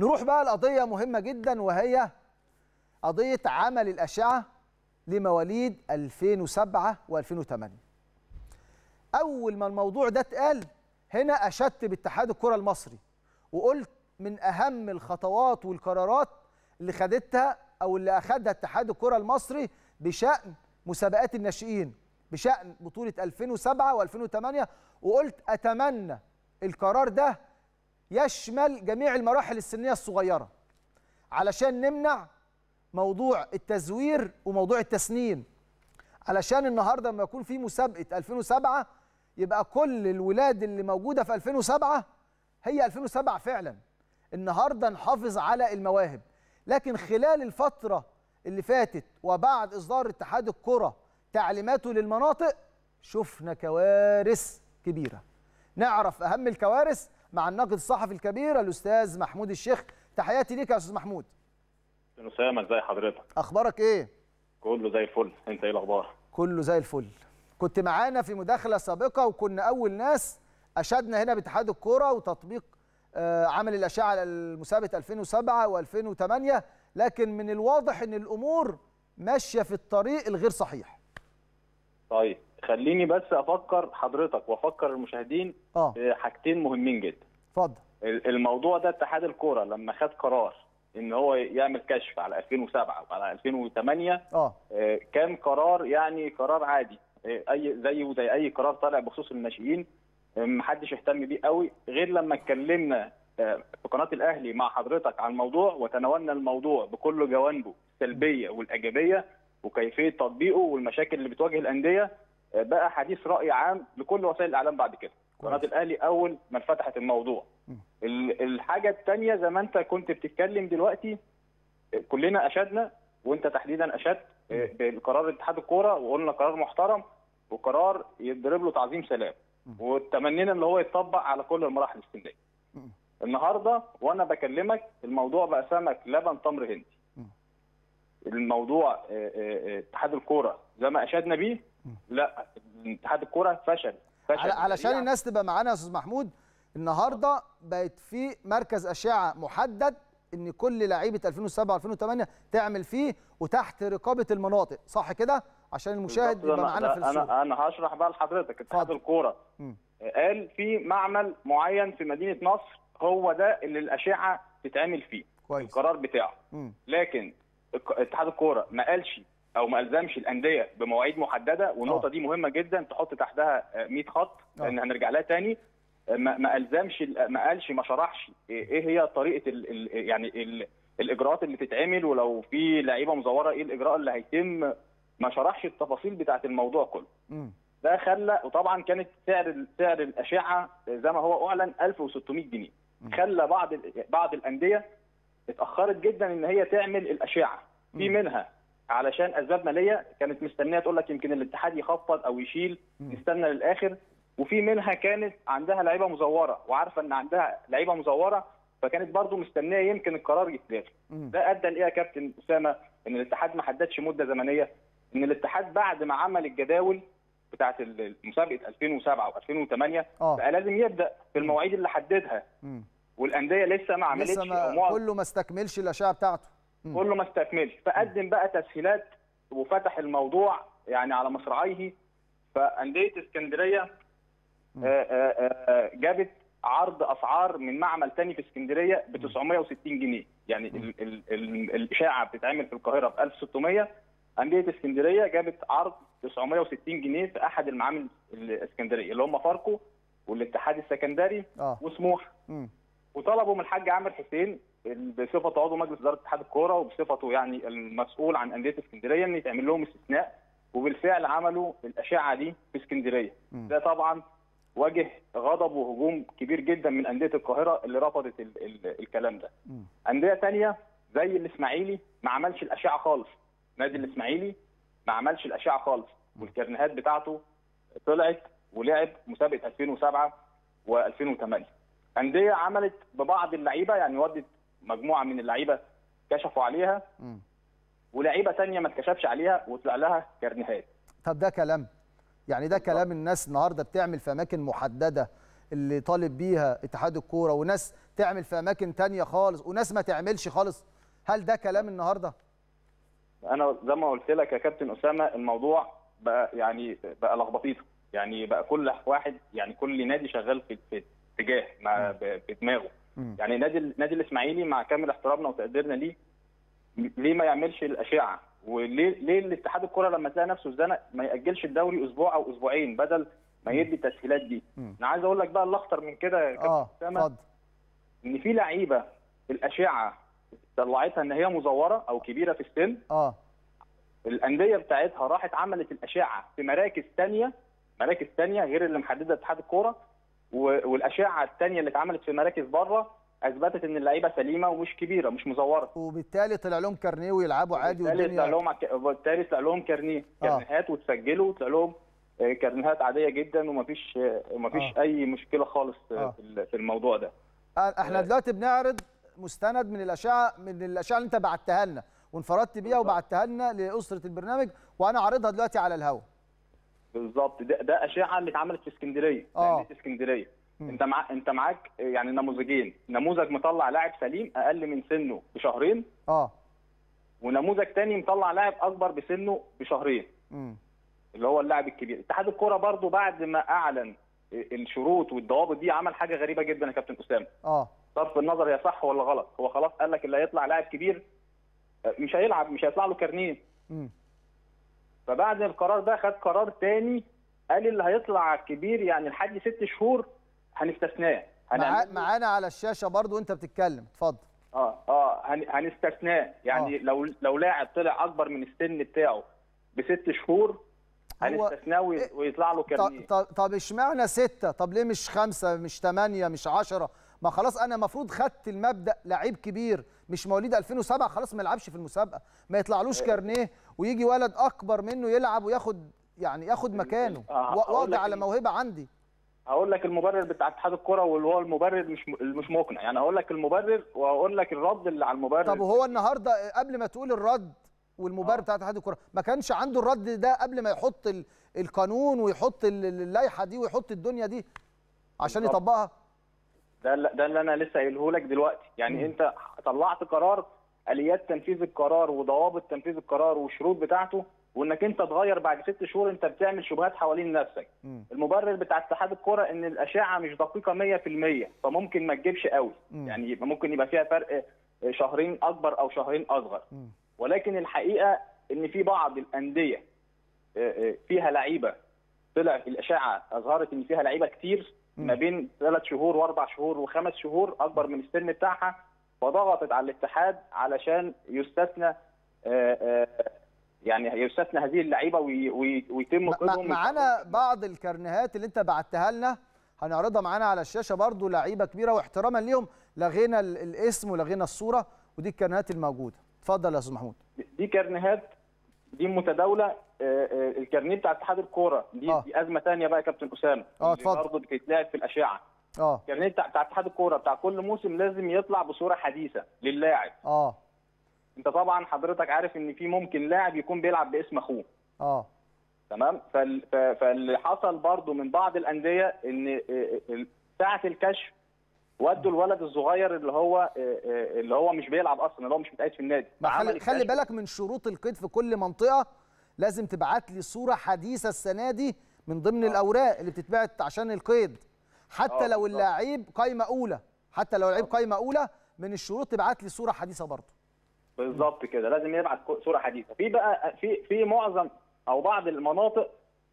نروح بقى لقضيه مهمه جدا وهي قضيه عمل الاشعه لمواليد 2007 و2008 اول ما الموضوع ده اتقال هنا اشدت باتحاد الكره المصري وقلت من اهم الخطوات والقرارات اللي خدتها او اللي اخذها اتحاد الكره المصري بشان مسابقات الناشئين بشان بطوله 2007 و2008 وقلت اتمنى القرار ده يشمل جميع المراحل السنيه الصغيره علشان نمنع موضوع التزوير وموضوع التسنين علشان النهارده لما يكون في مسابقه 2007 يبقى كل الولاد اللي موجوده في 2007 هي 2007 فعلا النهارده نحافظ على المواهب لكن خلال الفتره اللي فاتت وبعد اصدار اتحاد الكره تعليماته للمناطق شفنا كوارث كبيره نعرف اهم الكوارث مع الناقد الصحفي الكبير الاستاذ محمود الشيخ تحياتي ليك يا استاذ محمود اسامه ازي حضرتك اخبارك ايه كله زي الفل انت ايه الاخبار كله زي الفل كنت معانا في مداخله سابقه وكنا اول ناس اشدنا هنا باتحاد الكوره وتطبيق آه، عمل الاشعه المسابقه 2007 و2008 لكن من الواضح ان الامور ماشيه في الطريق الغير صحيح طيب خليني بس افكر حضرتك وافكر المشاهدين اه بحاجتين مهمين جدا اتفضل ال- الموضوع ده اتحاد الكوره لما خد قرار ان هو يعمل كشف على 2007 وعلى 2008 اه آه، كان قرار يعني قرار عادي آه، اي زيه زي اي قرار طالع بخصوص الناشئين آه، محدش اهتم بيه قوي غير لما اتكلمنا آه، في قناه الاهلي مع حضرتك عن الموضوع وتناولنا الموضوع بكل جوانبه السلبيه والايجابيه وكيفيه تطبيقه والمشاكل اللي بتواجه الانديه آه، بقى حديث راي عام لكل وسائل الاعلام بعد كده قناه كويس. الاهلي اول ما فتحت الموضوع ال- الحاجه الثانيه زي ما انت كنت بتتكلم دلوقتي آه، كلنا اشدنا وانت تحديدا اشدت آه، بالقرار اتحاد الكوره وقلنا قرار محترم وقرار يضرب له تعظيم سلام وتمنينا ان هو يتطبق على كل المراحل السنيه. النهارده وانا بكلمك الموضوع بقى سمك لبن تمر هندي. الموضوع آه، آه، آه، اتحاد الكوره زي ما اشدنا بيه لا اتحاد الكوره فشل فشل على- علشان ذريع. الناس تبقى معانا يا استاذ محمود النهارده بقت في مركز اشعه محدد ان كل لعيبه 2007 و2008 تعمل فيه وتحت رقابه المناطق صح كده عشان المشاهد بالظبط، يبقى أنا- معانا في ده الصوره انا انا هشرح بقى لحضرتك اتحاد اتفضل. الكوره مم. قال في معمل معين في مدينه نصر هو ده اللي الاشعه تتعمل فيه كويس القرار بتاعه مم. لكن الك- اتحاد الكوره ما قالش او ما الزمش الانديه بمواعيد محدده والنقطه آه. دي مهمه جدا تحط تحتها آه، 100 خط آه. لان هنرجع لها تاني آه، ما ما الزمش ال- ما قالش ما شرحش ايه إيه هي طريقه ال ال يعني ال الاجراءات اللي تتعمل ولو في لعيبه مزوره ايه الاجراء اللي هيتم ما شرحش التفاصيل بتاعه الموضوع كله مم. ده خلى وطبعا كانت سعر سعر الاشعه زي ما هو اعلن 1600 جنيه خلى بعض ال- بعض الانديه اتاخرت جدا ان هي تعمل الاشعه في مم. منها علشان اسباب ماليه كانت مستنيه تقول لك يمكن الاتحاد يخفض او يشيل مم. نستنى للاخر وفي منها كانت عندها لعيبه مزوره وعارفه ان عندها لعيبه مزوره فكانت برضو مستنيه يمكن القرار يتلغي مم. ده ادى لايه يا كابتن اسامه ان الاتحاد ما حددش مده زمنيه ان الاتحاد بعد ما عمل الجداول بتاعه مسابقه 2007 و2008 اه بقى لازم يبدا في المواعيد اللي حددها مم. والانديه لسه ما عملتش لسه أو ما معظم- كله ما استكملش الاشعه بتاعته مم. كله ما استكملش فقدم بقى تسهيلات وفتح الموضوع يعني على مصراعيه فانديه اسكندريه مم. آه، آه، آه، جابت عرض اسعار من معمل تاني في اسكندريه ب 960 جنيه يعني ال ال ال الاشاعه بتتعمل في القاهره ب 1600 انديه اسكندريه جابت عرض 960 جنيه في احد المعامل الاسكندريه اللي هم فاركو والاتحاد السكندري اه وسموحه مم. وطلبوا من الحاج عامر حسين بصفته عضو مجلس اداره اتحاد الكوره وبصفته يعني المسؤول عن انديه اسكندريه ان يتعمل لهم استثناء وبالفعل عملوا الاشاعه دي في اسكندريه مم. ده طبعا واجه غضب وهجوم كبير جدا من انديه القاهره اللي رفضت ال ال الكلام ده مم. انديه تانية زي الاسماعيلي ما عملش الاشعه خالص نادي الاسماعيلي ما عملش الاشعه خالص والكرنيهات بتاعته طلعت ولعب مسابقه 2007 و2008 انديه عملت ببعض اللعيبه يعني ودت مجموعه من اللعيبه كشفوا عليها مم. ولعيبه تانية ما اتكشفش عليها وطلع لها كرنيهات طب ده كلام يعني ده كلام الناس النهارده بتعمل في اماكن محدده اللي طالب بيها اتحاد الكوره وناس تعمل في اماكن تانية خالص وناس ما تعملش خالص هل ده كلام النهارده انا زي ما قلت لك يا كابتن اسامه الموضوع بقى يعني بقى لخبطيطه يعني بقى كل واحد يعني كل نادي شغال في في اتجاه مع ب- بدماغه مم. يعني نادي نادي الاسماعيلي مع كامل احترامنا وتقديرنا ليه م- ليه ما يعملش الاشعه وليه ليه الاتحاد الكره لما تلاقي نفسه اتزنق ما ياجلش الدوري اسبوع او اسبوعين بدل ما يدي التسهيلات دي مم. انا عايز اقول لك بقى الاخطر من كده يا كابتن اه اسامه اتفضل ان في لعيبه الاشعه طلعتها ان هي مزوره او كبيره في السن اه الانديه بتاعتها راحت عملت الاشعه في مراكز تانية مراكز تانية غير اللي محددها اتحاد الكوره و- والاشعه التانية اللي اتعملت في مراكز بره اثبتت ان اللعيبه سليمه ومش كبيره مش مزوره وبالتالي طلع لهم كارنيه ويلعبوا عادي بالتالي طلع والدنيا لهم عك- بالتالي طلع لهم كارنيه آه. كارنيهات وتسجلوا وطلع لهم آه، كارنيهات عاديه جدا ومفيش آه، ومفيش آه. اي مشكله خالص آه، آه. في ال- في الموضوع ده آه، احنا دلوقتي بنعرض مستند من الاشعه من الاشعه اللي انت بعتها لنا وانفردت بيها وبعتها لنا لاسره البرنامج وانا عارضها دلوقتي على الهواء بالظبط ده, ده اشعه اللي اتعملت في اسكندريه آه. في انديه اسكندريه مم. انت مع انت معاك يعني نموذجين نموذج مطلع لاعب سليم اقل من سنه بشهرين اه ونموذج تاني مطلع لاعب اكبر بسنه بشهرين امم اللي هو اللاعب الكبير اتحاد الكوره برضو بعد ما اعلن الشروط والضوابط دي عمل حاجه غريبه جدا يا كابتن اسامه اه صرف النظر هي صح ولا غلط هو خلاص قال لك اللي هيطلع لاعب كبير مش هيلعب مش هيطلع له كارنيه امم فبعد القرار ده خد قرار تاني قال اللي هيطلع كبير يعني لحد ست شهور هنستثناه مع... هنعمل له- معانا على الشاشه برضو وانت بتتكلم اتفضل اه اه هن- هنستثناه يعني آه. لو لو لاعب طلع اكبر من السن بتاعه بست شهور هنستثناه وي- إيه؟ ويطلع له ط- كارنيه ط- طب اشمعنى ستة طب ليه مش خمسة مش ثمانية مش عشرة ما خلاص انا المفروض خدت المبدأ لعيب كبير مش مواليد 2007 خلاص ما يلعبش في المسابقة ما يطلعلوش كارنيه ويجي ولد اكبر منه يلعب وياخد يعني ياخد مكانه آه، و- هقول واقضي لك على إن- موهبة عندي هقول لك المبرر بتاع اتحاد الكره واللي هو المبرر مش م- مش مقنع يعني هقول لك المبرر وهقول لك الرد اللي على المبرر طب وهو النهارده قبل ما تقول الرد والمبرر آه. بتاع اتحاد الكره ما كانش عنده الرد ده قبل ما يحط ال- القانون ويحط ال- ال- اللائحه دي ويحط الدنيا دي عشان بالظبط. يطبقها ده اللي- ده اللي انا لسه قايله لك دلوقتي يعني مم. انت طلعت قرار اليات تنفيذ القرار وضوابط تنفيذ القرار والشروط بتاعته وانك انت تغير بعد ست شهور انت بتعمل شبهات حوالين نفسك مم. المبرر بتاع اتحاد الكره ان الاشعه مش دقيقه 100% فممكن ما تجيبش قوي مم. يعني يبقى ممكن يبقى فيها فرق شهرين اكبر او شهرين اصغر مم. ولكن الحقيقه ان في بعض الانديه آه، آه، فيها لعيبه طلع الاشعه اظهرت ان فيها لعيبه كتير مم. ما بين ثلاث شهور واربع شهور وخمس شهور اكبر من السن بتاعها فضغطت على الاتحاد علشان يستثنى آه، آه، يعني يستثنى هذه اللعيبه وي- وي- ويتم مع- قيدهم معانا بعض الكرنيهات اللي انت بعتها لنا هنعرضها معانا على الشاشه برضو لعيبه كبيره واحتراما ليهم لغينا ال- الاسم ولغينا الصوره ودي الكرنيهات الموجوده اتفضل يا استاذ محمود دي كارنيهات دي متداوله آه، آه، الكارنيه بتاع اتحاد الكوره دي, آه. دي ازمه ثانيه بقى يا كابتن اسامه آه، اللي اتفضل. برضه بتتلعب في الاشعه اه الكارنيه بتاع بتاع اتحاد الكوره بتاع كل موسم لازم يطلع بصوره حديثه للاعب اه انت طبعا حضرتك عارف ان في ممكن لاعب يكون بيلعب باسم اخوه اه تمام فال- ف- فاللي حصل برضو من بعض الانديه ان اه، اه، ساعه الكشف ودوا الولد الصغير اللي هو اه، اه، اللي هو مش بيلعب اصلا اللي هو مش متقيد في النادي ما فعمل خلي, خلي الكشف. بالك من شروط القيد في كل منطقه لازم تبعت لي صوره حديثه السنه دي من ضمن الاوراق اللي بتتبعت عشان القيد حتى آه، لو بالظبط. اللاعب قايمه اولى حتى لو لعيب قايمه اولى من الشروط تبعت لي صوره حديثه برضه بالظبط كده لازم يبعت كو- صوره حديثه في بقى في في معظم او بعض المناطق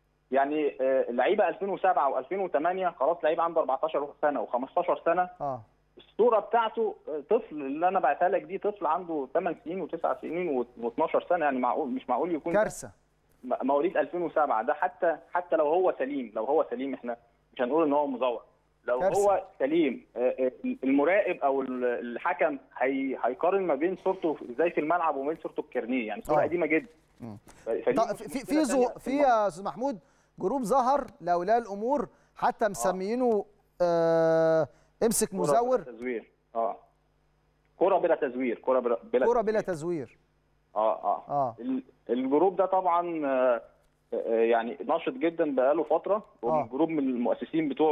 يعني اه، لعيبه 2007 و2008 خلاص لعيب عنده 14 سنه و15 سنه اه الصوره بتاعته اه، طفل اللي انا بعتها لك دي طفل عنده 8 سنين و9 سنين و12 سنه يعني معقول مش معقول يكون ده كارثه م- مواليد 2007 ده حتى حتى لو هو سليم لو هو سليم احنا مش هنقول ان هو مزور لو كارثة. هو سليم آه، آه، المراقب او ال- الحكم هي هيقارن ما بين صورته ازاي في الملعب وما بين صورته الكارنيه يعني صوره آه. قديمه جدا مم. ف- فدي طب مش- في في مشكلة في زو تانية في يا استاذ محمود جروب ظهر لاولياء الامور حتى مسميينه آه امسك كرة مزور بلا تزوير اه كرة بلا تزوير كرة بلا بلا كوره بلا تزوير اه اه اه ال- الجروب ده طبعا آه، آه، يعني ناشط جدا بقاله فتره آه. وجروب من المؤسسين بتوعه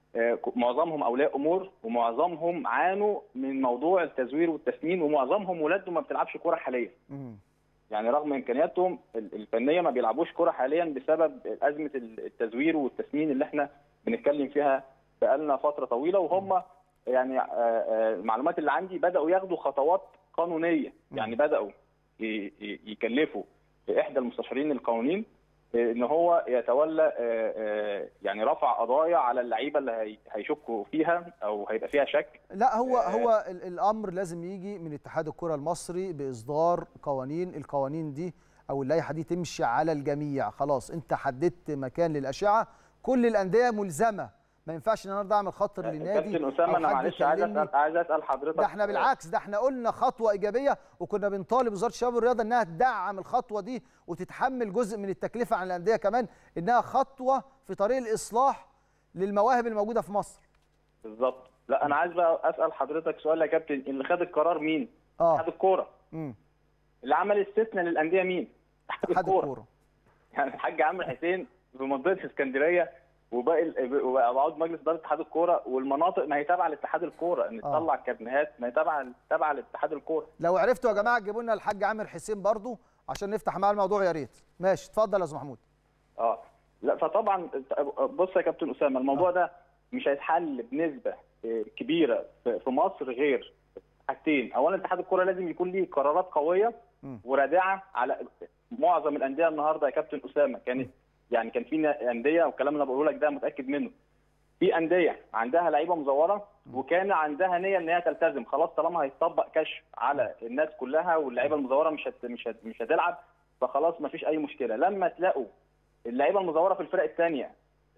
آه، معظمهم اولياء امور ومعظمهم عانوا من موضوع التزوير والتسنين ومعظمهم ولادهم ما بتلعبش كوره حاليا مم. يعني رغم امكانياتهم ال- الفنيه ما بيلعبوش كوره حاليا بسبب ازمه التزوير والتسنين اللي احنا بنتكلم فيها بقالنا فتره طويله وهم يعني آه، آه، المعلومات اللي عندي بداوا ياخدوا خطوات قانونيه يعني بداوا ي- ي- يكلفوا احدى المستشارين القانونيين آه، ان هو يتولى آه، آه، يعني رفع قضايا على اللعيبه اللي هي- هيشكوا فيها او هيبقى فيها شك لا هو آه. هو ال- الامر لازم يجي من اتحاد الكره المصري باصدار قوانين القوانين دي او اللائحه دي تمشي على الجميع خلاص انت حددت مكان للاشعه كل الانديه ملزمه ما ينفعش ان انا النهارده اعمل خطر لنادي كابتن اسامه أو انا حد معلش عايز يكلمني. اسال عايز اسال حضرتك ده احنا بالعكس ده احنا قلنا خطوه ايجابيه وكنا بنطالب وزاره الشباب والرياضه انها تدعم الخطوه دي وتتحمل جزء من التكلفه عن الانديه كمان انها خطوه في طريق الاصلاح للمواهب الموجوده في مصر بالظبط لا انا عايز بقى اسال حضرتك سؤال يا كابتن اللي خد القرار مين؟ اتحاد اه الكوره امم اللي عمل استثناء للانديه مين؟ اتحاد اتحاد الكوره الكوره يعني الحاج عمرو حسين في منطقه اسكندريه وباقي ال- وابعاد مجلس اداره اتحاد الكوره والمناطق ما هي تابعه لاتحاد الكوره ان آه. تطلع كابنيهات ما هي تابعه تابعه لاتحاد الكوره لو عرفتوا يا جماعه تجيبوا لنا الحاج عامر حسين برضو عشان نفتح معاه الموضوع يا ريت ماشي اتفضل يا استاذ محمود اه لا فطبعا بص يا كابتن اسامه الموضوع ده مش هيتحل بنسبه آه، كبيره في في مصر غير حاجتين اولا اتحاد الكوره لازم يكون ليه قرارات قويه مم. ورادعه على معظم الانديه النهارده يا كابتن اسامه كانت يعني كان في انديه والكلام اللي انا بقوله لك ده متاكد منه في انديه عندها لعيبه مزوره وكان عندها نيه ان هي تلتزم خلاص طالما هيطبق كشف على الناس كلها واللعيبه المزوره مش هت مش هت مش هتلعب فخلاص ما فيش اي مشكله لما تلاقوا اللعيبه المزوره في الفرق الثانيه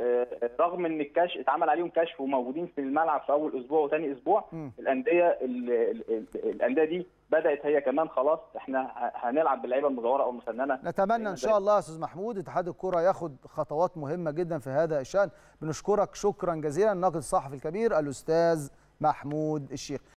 رغم ان الكشف اتعمل عليهم كشف وموجودين في الملعب في اول اسبوع وثاني اسبوع مم. الانديه ال- ال- ال- الانديه دي بدات هي كمان خلاص احنا ه- هنلعب باللعيبه المزوره او المسننه نتمنى ان شاء الله يا استاذ محمود اتحاد الكره ياخد خطوات مهمه جدا في هذا الشان بنشكرك شكرا جزيلا الناقد الصحفي الكبير الاستاذ محمود الشيخ